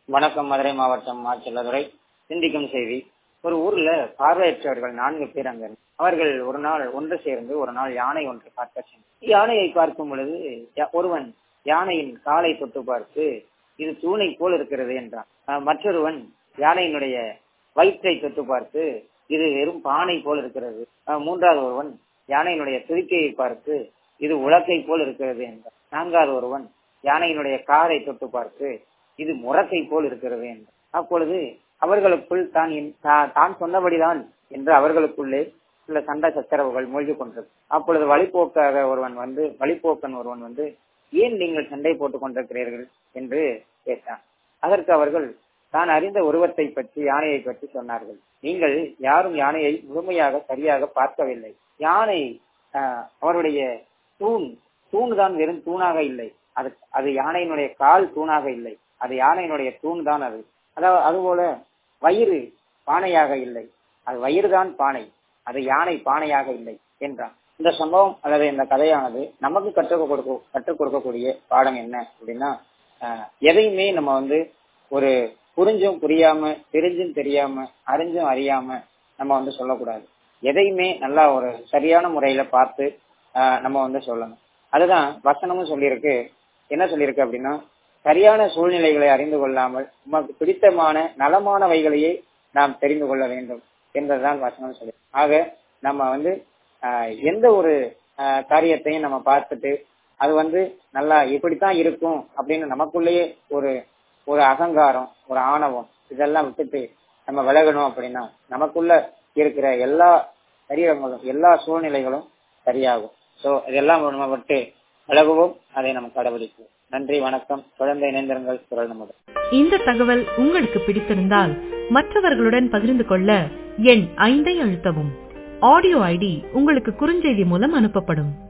வணக்கம் மதுரை மாவட்டம் மாச்சல்லதுரை சிந்திக்கும் செய்தி ஒரு ஊர்ல பார்வையற்றவர்கள் நான்கு பேர் அங்க இருந்தாங்க. அவர்கள் ஒரு நாள் ஒன்று சேர்ந்து ஒரு நாள் யானை ஒன்றை பார்க்க சென்றனர். யானையை பார்க்கும் பொழுது ய- ஒருவன் யானையின் காலை தொட்டு பார்த்து இது தூணை போல் இருக்கிறது என்றான் அஹ் மற்றொருவன் யானையினுடைய வயிற்றை தொட்டு பார்த்து இது வெறும் பானை போல் இருக்கிறது அஹ் மூன்றாவது ஒருவன் யானையினுடைய துதிக்கையை பார்த்து இது உலக்கை போல் இருக்கிறது என்றான் நான்காவது ஒருவன் யானையினுடைய காரை தொட்டு பார்த்து இது முரக்கை போல் இருக்கிறது என்றான் அப்பொழுது அவர்களுக்குள் தான் என்- தா- தான் சொன்னபடிதான் என்று அவர்களுக்குள்ளே சில சண்டை சச்சரவுகள் மூழ்கி கொண்டது அப்பொழுது வழிபோக்காக ஒருவன் வந்து வழிபோக்கன் ஒருவன் வந்து ஏன் நீங்கள் சண்டை போட்டுக் கொண்டிருக்கிறீர்கள் என்று கேட்டான் அதற்கு அவர்கள் தான் அறிந்த உருவத்தை பற்றி யானையை பற்றி சொன்னார்கள் நீங்கள் யாரும் யானையை முழுமையாக சரியாக பார்க்கவில்லை யானை ஆஹ், அவருடைய தூண் தூண் தான் வெறும் தூணாக இல்லை அது அது யானையினுடைய கால் தூணாக இல்லை அது யானையினுடைய தூண் தான் அது அதாவது அதுபோல வயிறு பானையாக இல்லை அது வயிறுதான் பானை அது யானை பானையாக இல்லை என்றான் இந்த சம்பவம் அல்லது இந்த கதையானது நமக்கு கற்றுக் கொடுக்க கற்றுக் கொடுக்கக்கூடிய பாடம் என்ன அப்படின்னா ஆஹ், எதையுமே நம்ம வந்து ஒரு புரிஞ்சும் புரியாம தெரிஞ்சும் தெரியாம அறிஞ்சும் அறியாம நம்ம வந்து சொல்லக்கூடாது எதையுமே நல்லா ஒரு சரியான முறையில பார்த்து ஆஹ், நம்ம வந்து சொல்லணும் அதுதான் வசனமும் சொல்லியிருக்கு என்ன சொல்லியிருக்கு அப்படின்னா சரியான சூழ்நிலைகளை அறிந்து கொள்ளாமல் உமக்கு பிடித்தமான நலமானவைகளையே நாம் தெரிந்து கொள்ள வேண்டும் என்பதுதான் வசனம் சொல்லி ஆக நம்ம வந்து ஆஹ், எந்த ஒரு ஆஹ், காரியத்தையும் நம்ம பார்த்துட்டு அது வந்து நல்லா இப்படித்தான் இருக்கும் அப்படின்னு நமக்குள்ளேயே ஒரு ஒரு அகங்காரம் ஒரு ஆணவம் இதெல்லாம் விட்டுட்டு நம்ம விலகணும் அப்படின்னா நமக்குள்ள இருக்கிற எல்லா சரீரங்களும் எல்லா சூழ்நிலைகளும் சரியாகும் சோ இதெல்லாம் நம்ம விட்டு விலகுவோம் அதை நம்ம கடைபிடிப்போம் நன்றி வணக்கம் தொடர்ந்து இணைந்திருங்கள் குரல் நம்முடன் இந்த தகவல் உங்களுக்கு பிடித்திருந்தால் மற்றவர்களுடன் பகிர்ந்து கொள்ள எண் ஐந்தை அழுத்தவும் ஆடியோ ஐடி உங்களுக்கு குறுஞ்செய்தி மூலம் அனுப்பப்படும்